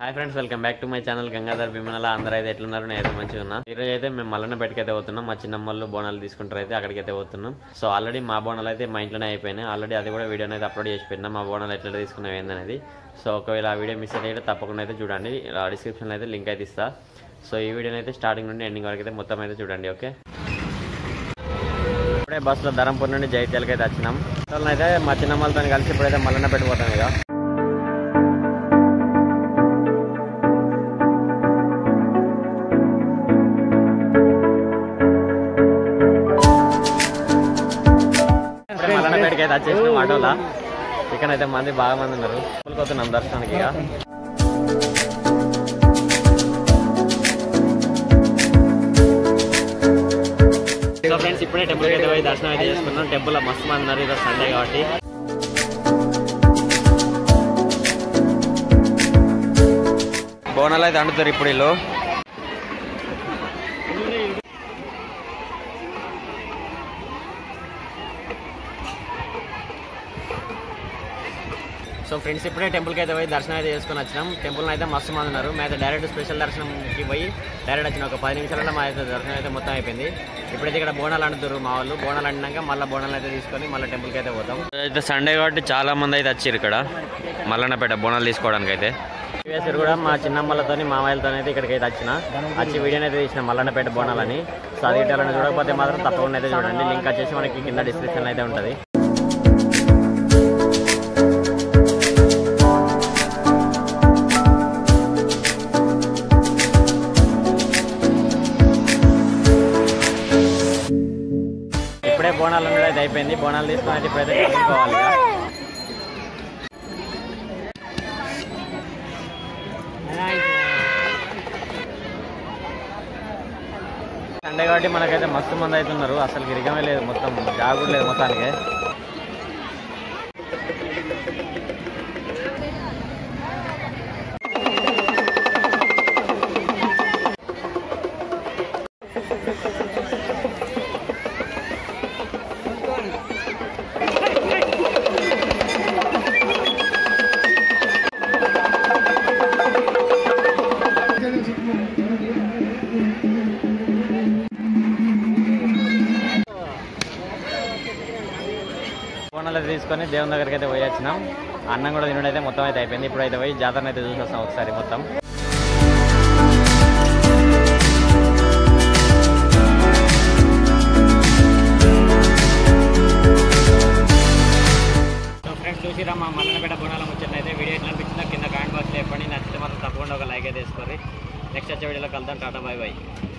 Hi friends welcome back to my channel Gangadhar Bheemanala అందరూ అయితే ఎట్లున్నారు నేను అయితే మంచిగా ఉన్నా ఈ రోజు అయితే మేము మల్లన్న పెట్టుకైతే పోతున్నాం మా చిన్నమ్మలు బోనాలు తీసుకుంటారు అయితే అక్కడికి అయితే పోతున్నాం సో ఆల్రెడీ మా బోనాలు అయితే మా ఇంట్లోనే అయిపోయినాయి ఆల్రెడీ అది కూడా వీడియో అయితే అప్లోడ్ చేసి పెట్టినా మా బోనాలు ఎట్లా తీసుకున్నాం ఏందనేది సో ఒకవేళ ఆ వీడియో మిస్ అయితే తప్పకుండా అయితే చూడండి డిస్క్రిప్షన్లో అయితే లింక్ అయితే ఇస్తా సో ఈ వీడియోని అయితే స్టార్టింగ్ నుండి ఎండింగ్ వరకు అయితే మొత్తం అయితే చూడండి ఓకే ఇప్పుడే బస్సులో ధరంపూర్ నుండి జైత్యాలకి అయితే వచ్చినాం సో అయితే మా చిన్నమ్మలతో కలిసి ఇప్పుడైతే మల్లన్న పెట్టిపోతాం ఇక ఇప్పుడే మల్లన్నపేటకి అయితే వచ్చేసినాం ఆటోలా ఇక్కడైతే మంది బాగా మంది ఉన్నారు పోతున్నాం దర్శనానికి ఇక సో ఫ్రెండ్స్ ఇప్పుడే టెంపుల్కి అయితే పోయి దర్శనం అయితే చేసుకున్నాం టెంపుల్ మస్తు మంది ఉన్నారు ఈరోజు సండే కాబట్టి బోనాలు అయితే అండుతారు ఇప్పుడు వీళ్ళు సో ఫ్రెండ్స్ ఇప్పుడే టెంపుల్కి అయితే పోయి దర్శనం అయితే చేసుకుని వచ్చినాం టెంపుల్ అయితే మస్తు మంది ఉన్నారు మేము అయితే డైరెక్ట్ స్పెషల్ దర్శనంకి పోయి డైరెక్ట్ వచ్చిన ఒక పది నిమిషాలలో మా అయితే దర్శనం అయితే మొత్తం అయిపోయింది ఇప్పుడైతే ఇక్కడ బోనాలు అంటున్నారు మా వాళ్ళు బోనాలు అండినాక మళ్ళీ బోనాలు అయితే తీసుకొని మళ్ళీ టెంపుల్కి అయితే పోతాం అయితే సండే కాబట్టి చాలా మంది అయితే వచ్చారు ఇక్కడ మల్లన్నపేట బోనాలు తీసుకోవడానికి అయితే ప్రీవియస్ కూడా మా చిన్నమ్మలతో మామయ్యలతో అయితే ఇక్కడికి అయితే వచ్చిన వచ్చి వీడియోని అయితే తీసిన మల్లన్నపేట బోనాలని సో అది ఇటాలని చూడకపోతే మాత్రం తప్పకుండా అయితే చూడండి లింక్ వచ్చేసి మనకి కింద డిస్క్రిప్షన్ అయితే ఉంటుంది ఇప్పుడే బోనాలు ఉండడం అయితే అయిపోయింది బోనాలు తీసుకొని అయితే ఇప్పుడైతే తీసుకోవాలి ఇక. సండే కాబట్టి మనకైతే మస్తు మంది అవుతున్నారు అసలు గిరిగమే లేదు మొత్తం జాగు లేదు మొత్తానికి బోనాలు అయితే తీసుకొని దేవుని దగ్గరికి అయితే పోయి వచ్చినాం అన్నం కూడా తినడం అయితే మొత్తం అయితే అయిపోయింది ఇప్పుడు అయితే పోయి జాతరను అయితే చూసి వస్తాం ఒకసారి మొత్తం సో ఫ్రెండ్స్ చూసిరా మా మల్లనపేట బోనాల ముచ్చట అయితే వీడియో ఎట్లా అనిపించిందో కింద కామెంట్ బాక్స్లో చెప్పండి నచ్చితే మాత్రం తప్పకుండా ఒక లైక్ అయితే వేసుకోరి నెక్స్ట్ వచ్చే వీడియోలో కలుద్దాం టాటా బాయ్ బాయ్